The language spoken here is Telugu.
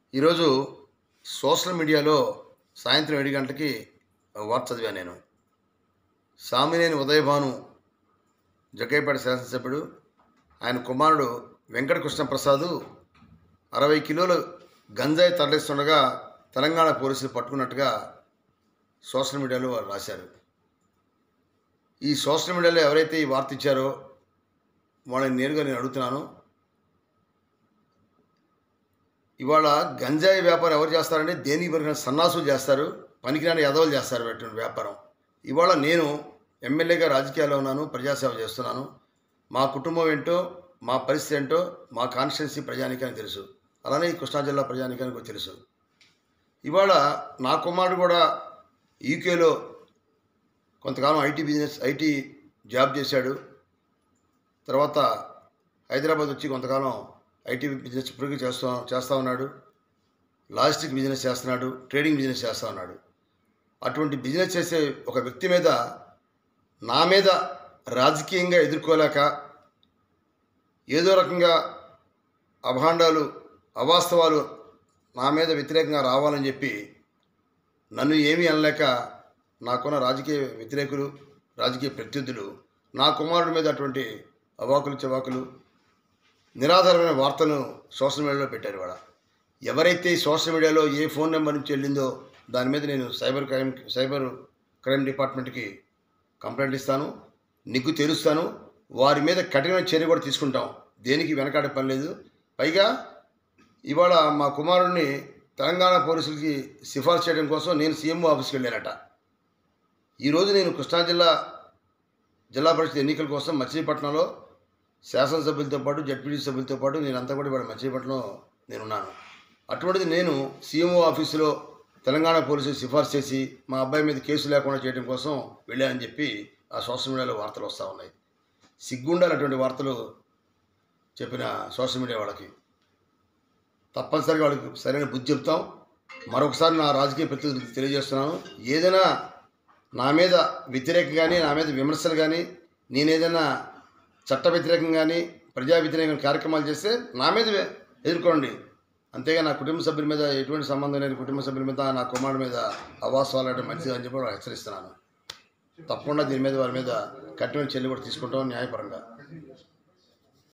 ఈరోజు సోషల్ మీడియాలో సాయంత్రం ఏడు గంటలకి ఒక వార్త చదివాను నేను సామినేని ఉదయభాను జగ్గైపేట శాసనసభ్యుడు ఆయన కుమారుడు వెంకట కృష్ణ ప్రసాద్ అరవై కిలోలు గంజాయి తరలిస్తుండగా తెలంగాణ పోలీసులు పట్టుకున్నట్టుగా సోషల్ మీడియాలో వారు రాశారు ఈ సోషల్ మీడియాలో ఎవరైతే ఈ వార్త ఇచ్చారో వాళ్ళని నేరుగా నేను అడుగుతున్నాను ఇవాళ గంజాయి వ్యాపారం ఎవరు చేస్తారంటే దేనికి పనికిరాని సన్నాసులు చేస్తారు పనికిరాని ఎదవలు చేస్తారు అటువంటి వ్యాపారం ఇవాళ నేను ఎమ్మెల్యేగా రాజకీయాల్లో ఉన్నాను ప్రజాసేవ చేస్తున్నాను మా కుటుంబం ఏంటో మా పరిస్థితి ఏంటో మా కాన్స్టిట్యున్సీ ప్రజానికానికి తెలుసు అలానే ఈ కృష్ణా జిల్లా ప్రజానికానికి తెలుసు ఇవాళ నా కుమారుడు కూడా యూకేలో కొంతకాలం ఐటీ బిజినెస్ ఐటీ జాబ్ చేశాడు తర్వాత హైదరాబాద్ వచ్చి కొంతకాలం ఐటీ బిజినెస్ ఇప్పటికీ చేస్తూ చేస్తూ ఉన్నాడు లాజిస్టిక్ బిజినెస్ చేస్తున్నాడు ట్రేడింగ్ బిజినెస్ చేస్తూ ఉన్నాడు అటువంటి బిజినెస్ చేసే ఒక వ్యక్తి మీద నా మీద రాజకీయంగా ఎదుర్కోలేక ఏదో రకంగా అభాండాలు అవాస్తవాలు నా మీద వ్యతిరేకంగా రావాలని చెప్పి నన్ను ఏమీ అనలేక నాకున్న రాజకీయ వ్యతిరేకులు రాజకీయ ప్రత్యర్థులు నా కుమారుడి మీద అటువంటి అవాకులు చవాకులు నిరాధారమైన వార్తలను సోషల్ మీడియాలో పెట్టారు ఇవాళ ఎవరైతే ఈ సోషల్ మీడియాలో ఏ ఫోన్ నెంబర్ నుంచి వెళ్ళిందో దాని మీద నేను సైబర్ క్రైమ్ సైబర్ క్రైమ్ డిపార్ట్మెంట్కి కంప్లైంట్ ఇస్తాను నిగ్గు తెరుస్తాను వారి మీద కఠినమైన చర్య కూడా తీసుకుంటాం దేనికి వెనకాడే పని లేదు పైగా ఇవాళ మా కుమారుడిని తెలంగాణ పోలీసులకి సిఫార్సు చేయడం కోసం నేను సీఎంఓ ఆఫీస్కి వెళ్ళానట ఈరోజు నేను కృష్ణా జిల్లా జిల్లా పరిషత్ ఎన్నికల కోసం మచిలీపట్నంలో శాసనసభ్యులతో పాటు జడ్పీటీ సభ్యులతో పాటు నేను అంతా కూడా ఇవాళ మచిలీపట్నంలో నేనున్నాను అటువంటిది నేను సీఎంఓ ఆఫీసులో తెలంగాణ పోలీసులు సిఫార్సు చేసి మా అబ్బాయి మీద కేసు లేకుండా చేయడం కోసం వెళ్ళానని చెప్పి ఆ సోషల్ మీడియాలో వార్తలు వస్తూ ఉన్నాయి సిగ్గుండాలి అటువంటి వార్తలు చెప్పిన సోషల్ మీడియా వాళ్ళకి తప్పనిసరిగా వాళ్ళకి సరైన బుద్ధి చెప్తాం మరొకసారి నా రాజకీయ ప్రతినిధులకు తెలియజేస్తున్నాను ఏదైనా నా మీద వ్యతిరేకం కానీ నా మీద విమర్శలు కానీ నేనేదైనా చట్ట వ్యతిరేకం కానీ ప్రజా వ్యతిరేకం కార్యక్రమాలు చేస్తే నా మీద ఎదుర్కోండి అంతేగా నా కుటుంబ సభ్యుల మీద ఎటువంటి సంబంధం లేని కుటుంబ సభ్యుల మీద నా కుమారుడి మీద అవాసాలు అంటే మంచిది అని చెప్పి వాళ్ళు హెచ్చరిస్తున్నాను తప్పకుండా దీని మీద వారి మీద కఠిన చర్యలు కూడా తీసుకుంటాం న్యాయపరంగా